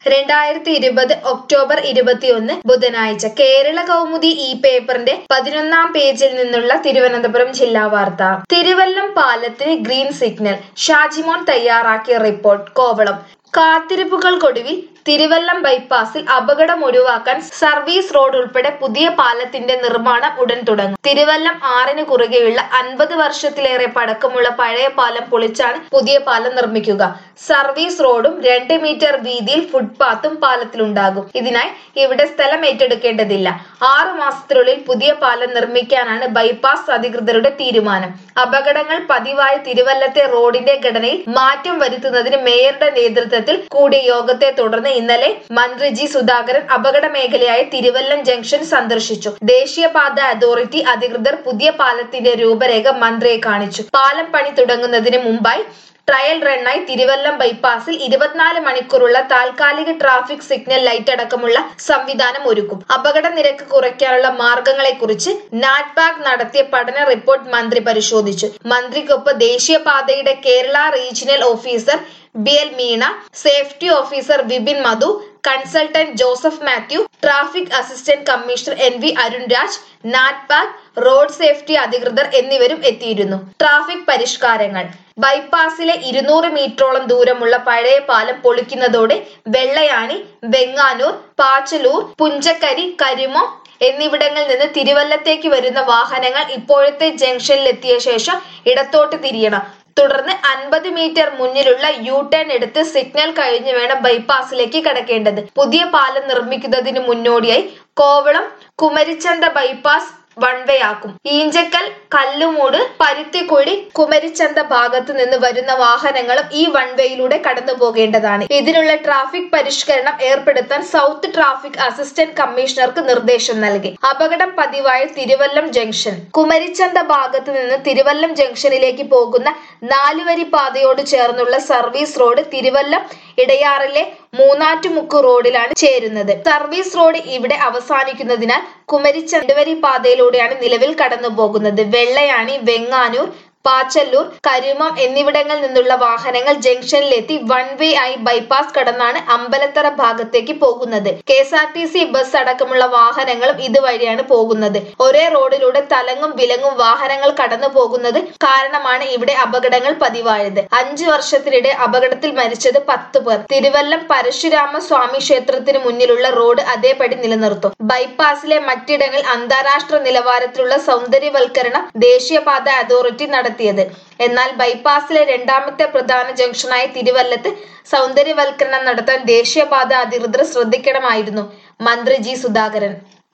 രണ്ടായിരത്തി ഇരുപത് ഒക്ടോബർ ഇരുപത്തിയൊന്ന് ബുധനാഴ്ച കേരള കൗമുദി ഈ പേപ്പറിന്റെ പതിനൊന്നാം പേജിൽ നിന്നുള്ള തിരുവനന്തപുരം ജില്ലാ വാർത്ത തിരുവല്ലം പാലത്തിന് ഗ്രീൻ സിഗ്നൽ ഷാജിമോൻ തയ്യാറാക്കിയ റിപ്പോർട്ട് കോവളം കാത്തിരിപ്പുകൾക്കൊടുവിൽ തിരുവല്ലം ബൈപ്പാസിൽ അപകടം ഒഴിവാക്കാൻ സർവീസ് റോഡ് ഉൾപ്പെടെ പുതിയ പാലത്തിന്റെ നിർമ്മാണം ഉടൻ തുടങ്ങും തിരുവല്ലം ആറിന് കുറുകെയുള്ള അൻപത് വർഷത്തിലേറെ പഴക്കമുള്ള പഴയ പാലം പൊളിച്ചാണ് പുതിയ പാലം നിർമ്മിക്കുക സർവീസ് റോഡും രണ്ട് മീറ്റർ വീതിയിൽ ഫുട്പാത്തും പാലത്തിലുണ്ടാകും ഇതിനായി ഇവിടെ സ്ഥലം ഏറ്റെടുക്കേണ്ടതില്ല ആറു മാസത്തിനുള്ളിൽ പുതിയ പാലം നിർമ്മിക്കാനാണ് ബൈപ്പാസ് അധികൃതരുടെ തീരുമാനം അപകടങ്ങൾ പതിവായ തിരുവല്ലത്തെ റോഡിന്റെ ഘടനയിൽ മാറ്റം വരുത്തുന്നതിന് മേയറുടെ നേതൃത്വത്തിൽ കൂടിയ യോഗത്തെ തുടർന്ന് ഇന്നലെ മന്ത്രി ജി സുധാകരൻ അപകട മേഖലയായ തിരുവല്ലം ജംഗ്ഷൻ സന്ദർശിച്ചു ദേശീയപാത അതോറിറ്റി അധികൃതർ പുതിയ പാലത്തിന്റെ രൂപരേഖ മന്ത്രിയെ കാണിച്ചു പാലം പണി തുടങ്ങുന്നതിന് മുമ്പായി ട്രയൽ റണ്ണായി തിരുവല്ലം ബൈപ്പാസിൽ ഇരുപത്തിനാല് മണിക്കൂറുള്ള താൽക്കാലിക ട്രാഫിക് സിഗ്നൽ ലൈറ്റ് അടക്കമുള്ള സംവിധാനം ഒരുക്കും അപകട നിരക്ക് കുറയ്ക്കാനുള്ള മാർഗങ്ങളെക്കുറിച്ച് നാറ്റ്പാക് നടത്തിയ പഠന റിപ്പോർട്ട് മന്ത്രി പരിശോധിച്ചു മന്ത്രിക്കൊപ്പം ദേശീയപാതയുടെ Kerala regional officer B L Meena safety officer Vipin Madhu consultant Joseph Mathew traffic assistant commissioner N V Arunraj NATPAC road safety അധികൃതർ എന്നിവരും എത്തിയിരുന്നു ട്രാഫിക് പരിഷ്കാരങ്ങൾ ബൈപ്പാസിലെ ഇരുന്നൂറ് മീറ്ററോളം ദൂരമുള്ള പഴയ പാലം പൊളിക്കുന്നതോടെ വെള്ളയാണി വെങ്ങാനൂർ പാച്ചലൂർ പുഞ്ചക്കരി കരിമോ എന്നിവിടങ്ങളിൽ നിന്ന് തിരുവല്ലത്തേക്ക് വരുന്ന വാഹനങ്ങൾ ഇപ്പോഴത്തെ ജംഗ്ഷനിലെത്തിയ ശേഷം ഇടത്തോട്ട് തിരിയണം തുടർന്ന് അൻപത് മീറ്റർ മുന്നിലുള്ള യു ടേൺ എടുത്ത് സിഗ്നൽ കഴിഞ്ഞ് വേണം ബൈപ്പാസിലേക്ക് കടക്കേണ്ടത് പുതിയ പാലം നിർമ്മിക്കുന്നതിന് മുന്നോടിയായി Kovalam Kumarichantha bypass one way ആക്കും ഈഞ്ചക്കൽ കല്ലുമൂട് പരുത്തിക്കുഴി കുമരിച്ചന്ത ഭാഗത്ത് നിന്ന് വരുന്ന വാഹനങ്ങളും ഈ വൺ വേയിലൂടെ കടന്നു പോകേണ്ടതാണ് ഇതിനുള്ള ട്രാഫിക് പരിഷ്കരണം ഏർപ്പെടുത്താൻ സൗത്ത് ട്രാഫിക് അസിസ്റ്റന്റ് കമ്മീഷണർക്ക് നിർദ്ദേശം നൽകി അപകടം പതിവായ തിരുവല്ലം ജംഗ്ഷൻ കുമരിച്ചന്ത ഭാഗത്ത് നിന്ന് തിരുവല്ലം ജംഗ്ഷനിലേക്ക് പോകുന്ന നാലുവരി പാതയോട് ചേർന്നുള്ള സർവീസ് റോഡ് തിരുവല്ലം ഇടയാറിലെ മൂന്നാറ്റുമുക്ക് റോഡിലാണ് ചേരുന്നത് സർവീസ് റോഡ് ഇവിടെ അവസാനിക്കുന്നതിനാൽ കുമരിച്ചണ്ടുവരി പാതയിലൂടെയാണ് നിലവിൽ കടന്നു പോകുന്നത് വെള്ളയാണി വെങ്ങാനൂർ പാച്ചല്ലൂർ കരുമം എന്നിവിടങ്ങളിൽ നിന്നുള്ള വാഹനങ്ങൾ ജംഗ്ഷനിലെത്തി വൺ വേ ആയി ബൈപ്പാസ് കടന്നാണ് അമ്പലത്തറ ഭാഗത്തേക്ക് പോകുന്നത് K S R T C bus അടക്കമുള്ള വാഹനങ്ങളും ഇതുവഴിയാണ് പോകുന്നത് ഒരേ റോഡിലൂടെ തലങ്ങും വിലങ്ങും വാഹനങ്ങൾ കടന്നു പോകുന്നത് കാരണമാണ് ഇവിടെ അപകടങ്ങൾ പതിവായത് അഞ്ചു വർഷത്തിനിടെ അപകടത്തിൽ മരിച്ചത് പത്ത് പേർ തിരുവല്ലം പരശുരാമ സ്വാമി ക്ഷേത്രത്തിന് മുന്നിലുള്ള റോഡ് അതേപടി നിലനിർത്തും ബൈപ്പാസിലെ മറ്റിടങ്ങളിൽ അന്താരാഷ്ട്ര നിലവാരത്തിലുള്ള സൗന്ദര്യവൽക്കരണം ദേശീയപാത അതോറിറ്റി നടത്തിയത് എന്നാൽ ബൈപ്പാസിലെ രണ്ടാമത്തെ പ്രധാന ജംഗ്ഷനായ തിരുവല്ലത്ത് സൗന്ദര്യവൽക്കരണം നടത്താൻ ദേശീയപാത അധികൃതർ ശ്രദ്ധിക്കണമായിരുന്നു മന്ത്രി ജി സുധാകരൻ